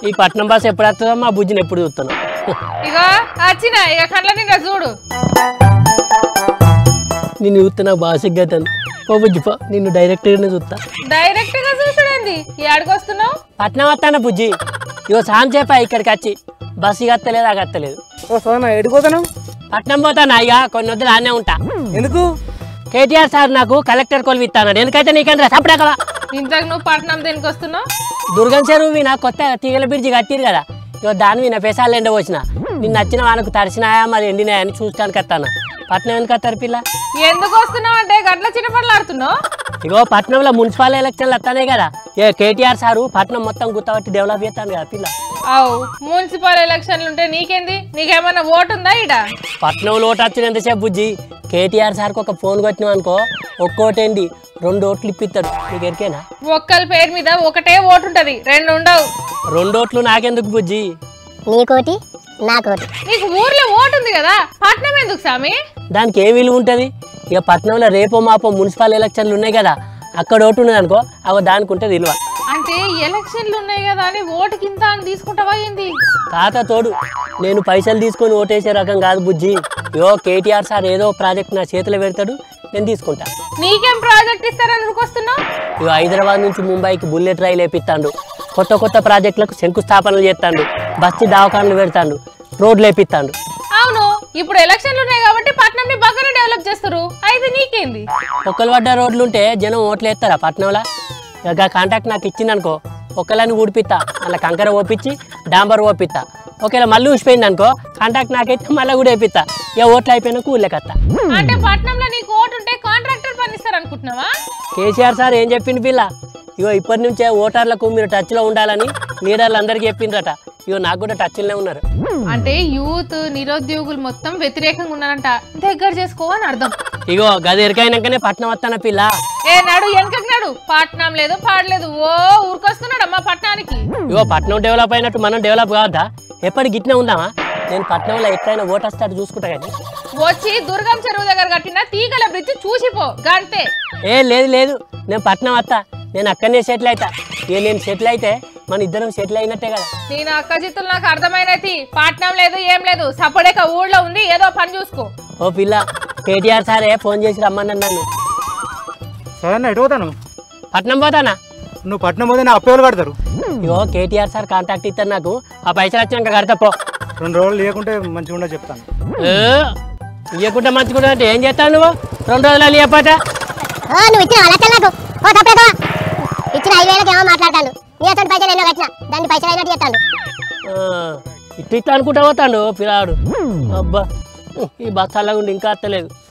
ఈ పట్నం బస్ ఎప్పుడు వస్తుందో మా బుజ్జిని ఎప్పుడు చూస్తున్నాం ఇగో వచ్చిన ఇక కళ్ళ నిండా చూడు నిన్ను చూస్తున్నా బాగా సిగ్గతాను ఓ బుజ్జి పో నిన్ను డైరెక్ట్గానే చూస్తా డైరెక్ట్ గా చూసుడేంది ఏడికి వస్తున్నావు పట్నం వస్తానా బుజ్జి ఇగో సాయం చేపా ఇక్కడికి వచ్చి బస్సు ఇక వస్తలేదు అది వస్తలేదు ఓ సోనా ఎడిపోతాను పట్నం పోతానా ఇక కొన్ని వద్దులు ఆనే ఉంటా ఎందుకు కేటీఆర్ సార్ నాకు కలెక్టర్ కొలువు ఇస్తాను ఎందుకైతే నీకేంద్రా చంపడాకవా ఇంతకు నువ్వు పట్నం దేనికి వస్తున్నావు దుర్గం చెరువు విన కొత్త తీగల బ్రిడ్జి కట్టిరు కదా ఇగో దాని విన పెసాలు ఎండ వచ్చిన నిన్న నచ్చిన వానకు తడిసినాయా మరి ఎండినాయా అని చూస్తానికి వస్తాను పట్నం ఎందుకు వస్తారు పిల్ల ఎందుకు వస్తున్నావు అంటే గట్ల చిన్నపట్లు ఆడుతున్నావు ఇగో పట్నంలో మున్సిపల్ ఎలక్షన్లు వస్తానే కదా ఏ కేటీఆర్ సారు పట్నం మొత్తం గుర్తబట్టి డెవలప్ చేస్తాను కదా పిల్ల అవు మున్సిపల్ ఎలక్షన్లు ఉంటే నీకేంది నీకేమన్నా ఓటు ఉందా ఇడ పట్నంలో ఓటు వచ్చిన ఎంతసేపు బుజ్జి కేటీఆర్ సార్కి ఒక ఫోన్ కొట్టినాం అనుకో ఒక్కోటేంది రెండు ఓట్లు ఇప్పిస్తాడు నీకు ఎరికేనా ఒక్కరి పేరు మీద ఒకటే ఓటు ఉంటది రెండు ఉండవు రెండు ఓట్లు నాకెందుకు బుజ్జి నీకోటి నాకోటి నీకు ఊర్లో ఓటు ఉంది కదా పట్నం ఎందుకు సామి దానికి ఏ విలువ ఉంటుంది ఇక పట్నంలో రేపో మాపో మున్సిపల్ ఎలక్షన్లు ఉన్నాయి కదా అక్కడ ఓటు ఉన్నది అనుకో అవ దానికి ఉంటుంది విలువ అంటే ఎలక్షన్లు ఉన్నాయి కదా అని ఓటు కింద అని తీసుకుంటావా ఏంది తాత తోడు నేను పైసలు తీసుకొని ఓటేసే రకం కాదు బుజ్జి యో కేటీఆర్ సార్ ఏదో ప్రాజెక్ట్ నా చేతిలో పెడతాడు నేను తీసుకుంటా నీకేం ప్రాజెక్ట్ ఇస్తారని ఉరుకొస్తున్నావు ఇగో హైదరాబాద్ నుంచి ముంబైకి బుల్లెట్ రైలు వేపిస్తాడు కొత్త కొత్త ప్రాజెక్టులకు శంకుస్థాపనలు చేస్తాడు బస్సు దవాఖానలు పెడతాడు రోడ్లు వేపిస్తాడు అవును ఇప్పుడు ఎలక్షన్లు ఉన్నాయి కాబట్టి పట్నం బాగానే డెవలప్ చేస్తారు అయితే నీకేంది ఒక్కలు పడ్డ రోడ్లు ఉంటే జనం ఓట్లు వేస్తారా పట్నంలో ఇక కాంటాక్ట్ నాకు ఇచ్చిందనుకో ఒక్కలని ఊడిపిస్తా మళ్ళీ కంకర ఓపించి డాంబర్ ఓపిస్తా ఒకవేళ మళ్ళీ ఊసిపోయింది అనుకో కాంటాక్ట్ నాకైతే మళ్ళీ కూడా వేపిస్తా ఇక ఓట్లు అయిపోయినా కూలెకత్తా అంటే పట్నంలో నీకు ఓటు ఉంటే కాంట్రాక్టర్ పని ఇస్తారు అనుకుంటున్నావా కేసీఆర్ సార్ ఏం చెప్పింది పిల్ల ఇగో ఇప్పటి నుంచే ఓటర్లకు మీరు టచ్లో ఉండాలని లీడర్లు అందరికీ చెప్పిండ్రట ఇగో నాకు కూడా టచ్లోనే ఉన్నారు అంటే యూత్ నిరుద్యోగులు మొత్తం వ్యతిరేకంగా ఉన్నారంట దగ్గర చేసుకో అని అర్థం ఇగో గది ఎరికైనాకనే పట్నం వస్తాన పిల్ల ఏ నాడు వెనకకి నాడు పట్నం లేదు పాడలేదు ఓ ఊరికొస్తున్నాడు అమ్మా పట్నానికి ఇగో పట్నం డెవలప్ అయినట్టు మనం డెవలప్ కావద్దా ఎప్పటి గిట్నే ఉందామా నేను పట్నంలో ఎట్లయినా ఓటు వస్తాడు చూసుకుంటా కానీ వచ్చి దుర్గం చెరువు దగ్గర కట్టిన తీగల బ్రిడ్జ్ చూసిపో గంతే ఏ లేదు లేదు నేను పట్నం వస్తా నేను అక్కడనే సెటిల్ అవుతా ఇక నేను సెటిల్ అయితే మన ఇద్దరం సెటిల్ అయినట్టే కదా నేను అక్క జిత్తులు నాకు అర్థమైనది పట్నం లేదు ఏం లేదు సపడేక ఊళ్ళో ఉంది ఏదో పని చూసుకో ఓ పిల్ల కేటీఆర్ సారే ఫోన్ చేసి రమ్మన్నాను నన్ను సరే ఎడిపోతాను పట్నం పోతానా నువ్వు పట్నం పోతే నా అప్పేవాళ్ళు కడతారు ఇగో కేటీఆర్ సార్ కాంటాక్ట్ ఇస్తారు నాకు ఆ పైసలు వచ్చినాక కడతా పో రెండు రోజులు లేకుంటే మంచిగా ఉండదు చెప్తాను ఏ, ఇయ్యకుంటే మంచిగా అంటే ఏం చేస్తావు నువ్వు రెండు రోజులు ఇవ్వపోతే ఓ నువ్వు ఇచ్చిన లక్షలు నాకు ఓ తప్పేదా ఇచ్చిన ఐదు వేలకి ఏమో మాట్లాడతాను నీ అతని పైసలు ఎన్నో కట్టిన దాన్ని పైసలు అయినట్టు చెప్తాను ఇట్లా ఇట్లా అనుకుంటా పోతాడు పిల్లాడు అబ్బా ఈ బస్ అలాగుండి ఇంకా అత్తలేదు